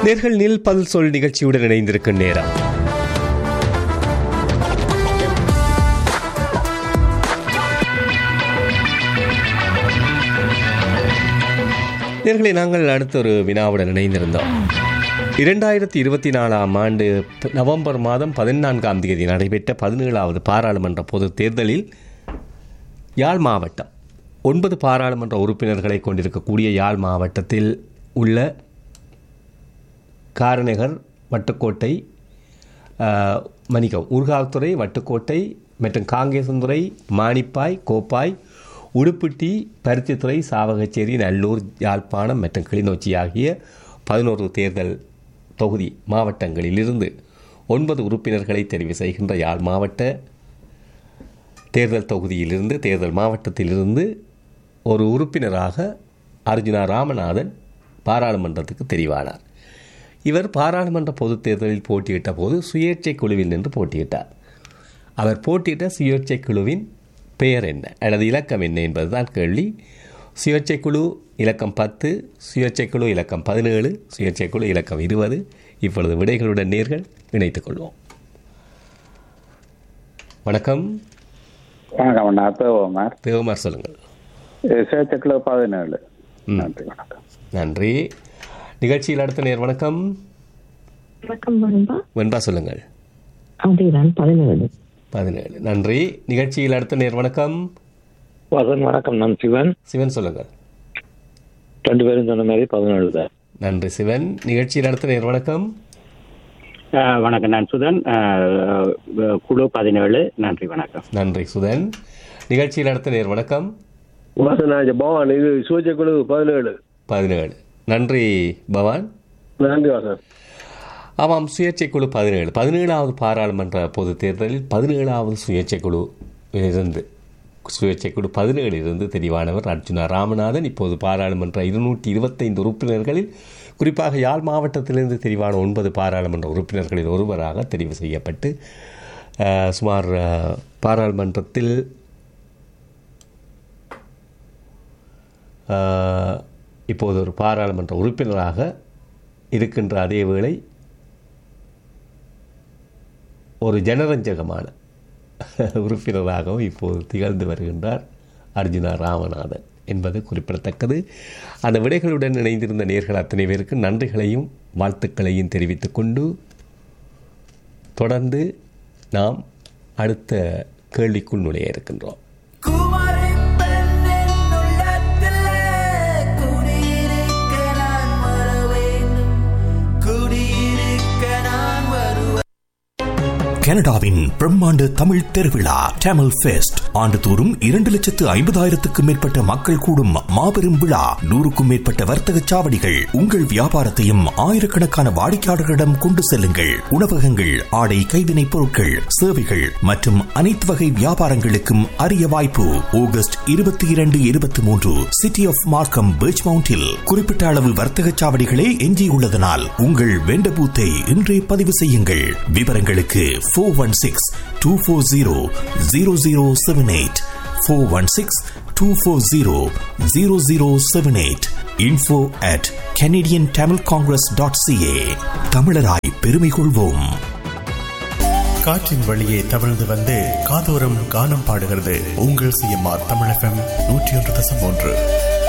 நேர்கள் நில் பல் சொல் நிகழ்ச்சியுடன் இணைந்திருக்கும் நேரம் நேர்களை நாங்கள் அடுத்த ஒரு வினாவுடன் இணைந்திருந்தோம் இரண்டாயிரத்தி இருபத்தி நாலாம் ஆண்டு ப- நவம்பர் மாதம் பதினான்காம் தேதி நடைபெற்ற பதினேழாவது பாராளுமன்ற பொதுத் தேர்தலில் யாழ் மாவட்டம் ஒன்பது பாராளுமன்ற உறுப்பினர்களை கொண்டிருக்கக்கூடிய யாழ் மாவட்டத்தில் உள்ள காரநகர் வட்டுக்கோட்டை ஆஹ், மணிக்கம் ஊர்காவத்துறை வட்டுக்கோட்டை மற்றும் காங்கேசந்துறை மானிப்பாய் கோப்பாய் உடுப்பிட்டி பருத்தித்துறை சாவகச்சேரி நல்லூர் யாழ்ப்பாணம் மற்றும் கிளிநொச்சி ஆகிய பதினோரு தேர்தல் தொகுதி மாவட்டங்களிலிருந்து ஒன்பது உறுப்பினர்களை தெரிவு செய்கின்ற யாழ் மாவட்ட தேர்தல் தொகுதியிலிருந்து தேர்தல் மாவட்டத்திலிருந்து ஒரு உறுப்பினராக அர்ஜுனா ராமநாதன் பாராளுமன்றத்துக்கு தெரிவானார் இவர் பாராளுமன்ற பொதுத் தேர்தலில் போட்டியிட்ட போது சுயேட்சை குழுவில் நின்று போட்டியிட்டார் அவர் போட்டியிட்ட சுயேட்சை குழுவின் பெயர் என்ன அல்லது இலக்கம் என்ன என்பதுதான் கேள்வி சுயேட்சை குழு இலக்கம் பத்து சுயேட்சை குழு இலக்கம் பதினேழு சுயேட்சை குழு இலக்கம் இருபது இப்பொழுது விடைகளுடன் நேர்கள் இணைத்துக் கொள்வோம் வணக்கம் வணக்கம் அண்ணா தேவமார் தேவமார் சொல்லுங்கள் சேர்த்துக்குள்ள பதினேழு ம். நன்றி வணக்கம் நன்றி நிகழ்ச்சியில் அடுத்த நேர் வணக்கம் வணக்கம் பண்பா வெண்பா சொல்லுங்கள் அதேதான் பதினேழு பதினேழு நன்றி நிகழ்ச்சியில் அடுத்த நேர் வணக்கம் வசன் வணக்கம் நான் சிவன் சிவன் சொல்லுங்கள் ரெண்டு பேரும் சொன்ன மாதிரி பதினேழு தான் நன்றி சிவன் நிகழ்ச்சியில் அடுத்த நேர் வணக்கம் ஆஹ் வணக்கம் நான் சுதன் ஆஹ் குழு பதினேழு நன்றி வணக்கம் நன்றி சுதன் நிகழ்ச்சியில் அடுத்த நேர் வணக்கம் வாசனாஜ பவான் இது சூச்சக்குழு பதினேழு பதினேழு நன்றி பவான் நன்றி வாசன் ஆமாம் சுயேட்சை குழு பதினேழு பதினேழாவது பாராளுமன்ற பொது தேர்தலில் பதினேழாவது சுயேட்சை குழு இருந்து சுயேட்சை குழு பதினேழு இருந்து தெரிவானவர் அர்ஜுனா ராமநாதன் இப்போது பாராளுமன்ற இருநூற்றி இருபத்தைந்து உறுப்பினர்களில் குறிப்பாக யாழ் மாவட்டத்திலிருந்து தெரிவான ஒன்பது பாராளுமன்ற உறுப்பினர்களில் ஒருவராக தெரிவு செய்யப்பட்டு அஹ், சுமார் அஹ், பாராளுமன்றத்தில் அஹ், இப்போது ஒரு பாராளுமன்ற உறுப்பினராக இருக்கின்ற அதே வேளை ஒரு ஜனரஞ்சகமான உறுப்பினராகவும் இப்போது திகழ்ந்து வருகின்றார் அர்ஜுனா ராமநாதன் என்பது குறிப்பிடத்தக்கது அந்த விடைகளுடன் இணைந்திருந்த நேர்கள் அத்தனை பேருக்கு நன்றிகளையும் வாழ்த்துக்களையும் தெரிவித்துக் கொண்டு தொடர்ந்து நாம் அடுத்த கேள்விக்குள் நுழைய இருக்கின்றோம் குமரி பெண்ணின் உள்ளத்திலே குடியிருக்க நான் வர வேண்டும் குடியிருக்க நான் வருவேன் கனடாவின் பிரம்மாண்ட தமிழ் திருவிழா டேமல் ஃபெஸ்ட் ஆண்டுதோறும் இரண்டு லட்சத்து ஐம்பதாயிரத்துக்கும் மேற்பட்ட மக்கள் கூடும் மாபெரும் விழா நூறுக்கும் மேற்பட்ட வர்த்தக சாவடிகள் உங்கள் வியாபாரத்தையும் ஆயிரக்கணக்கான வாடிக்கையாளர்களிடம் கொண்டு செல்லுங்கள் உணவகங்கள் ஆடை கைவினைப் பொருட்கள் சேவைகள் மற்றும் அனைத்து வகை வியாபாரங்களுக்கும் அரிய வாய்ப்பு ஆகஸ்ட் இருபத்தி இரண்டு இருபத்தி மூன்று சிட்டி ஆஃப் மார்க்கம் பீச் மவுண்டில் குறிப்பிட்ட அளவு வர்த்தக சாவடிகளே எஞ்சியுள்ளதனால் உங்கள் வெண்ட பூத்தை இன்றே பதிவு செய்யுங்கள் விவரங்களுக்கு four one six two four zero zero zero seven eight four one six two four zero zero zero seven eight info at Canadian Tamil congress dot CA தமிழராய் பெருமை கொள்வோம் காற்றின் வழியே தவழ்ந்து வந்து காதோரம் கானம் பாடுகிறது உங்கள் சிஎம்ஆர் தமிழகம் நூற்றி ஒன்று தசம் ஒன்று